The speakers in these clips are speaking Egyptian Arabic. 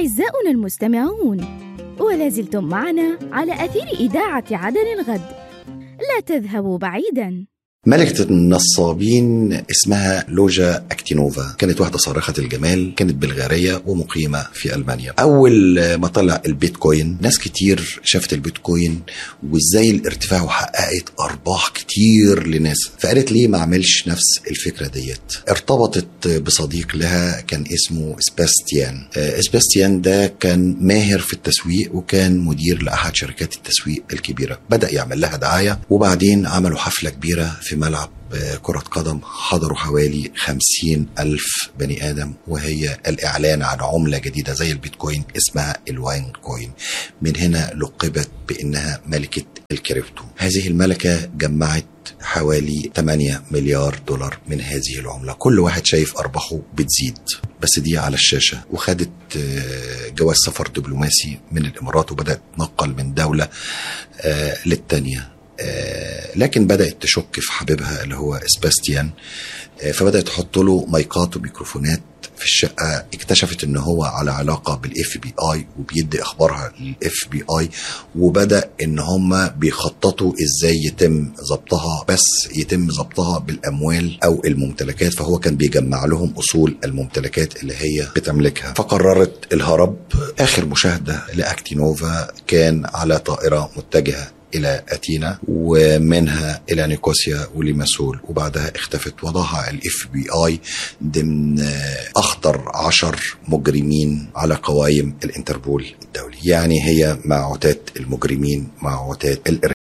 أعزاؤنا المستمعون ولا زلتم معنا على أثير إذاعة عدن الغد لا تذهبوا بعيداً ملكة النصابين اسمها لوجا اكتينوفا كانت واحدة صارخة الجمال كانت بلغارية ومقيمة في ألمانيا أول ما طلع البيتكوين ناس كتير شافت البيتكوين وازاي الارتفاع وحققت أرباح كتير لناس فقالت ليه ما عملش نفس الفكرة ديت ارتبطت بصديق لها كان اسمه سباستيان سباستيان ده كان ماهر في التسويق وكان مدير لأحد شركات التسويق الكبيرة بدأ يعمل لها دعاية وبعدين عملوا حفلة كبيرة في ملعب كرة قدم حضروا حوالي خمسين ألف بني آدم وهي الإعلان عن عملة جديدة زي البيتكوين اسمها الواين كوين من هنا لقبت بأنها ملكة الكريبتو هذه الملكة جمعت حوالي 8 مليار دولار من هذه العملة كل واحد شايف أرباحه بتزيد بس دي على الشاشة وخدت جواز سفر دبلوماسي من الإمارات وبدأت تنقل من دولة للتانية لكن بدأت تشك في حبيبها اللي هو سباستيان فبدأت تحط له مايكات وميكروفونات في الشقة اكتشفت ان هو على علاقة بالاف بي اي وبيدي اخبارها للاف بي اي وبدأ ان هم بيخططوا ازاي يتم ضبطها بس يتم ضبطها بالاموال او الممتلكات فهو كان بيجمع لهم اصول الممتلكات اللي هي بتملكها فقررت الهرب اخر مشاهدة لاكتينوفا كان على طائرة متجهة الى اثينا ومنها الى نيكوسيا وليماسول وبعدها اختفت وضعها الاف بي اي ضمن اخطر عشر مجرمين على قوائم الانتربول الدولي يعني هي مع عتاة المجرمين مع عتاة الارهاب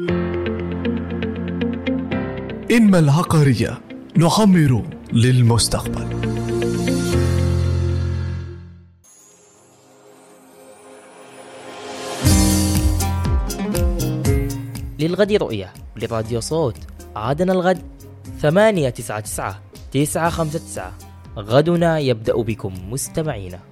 إنما العقارية نعمر للمستقبل للغد رؤية لراديو صوت عادنا الغد ثمانية تسعة تسعة تسعة خمسة تسعة غدنا يبدأ بكم مستمعينا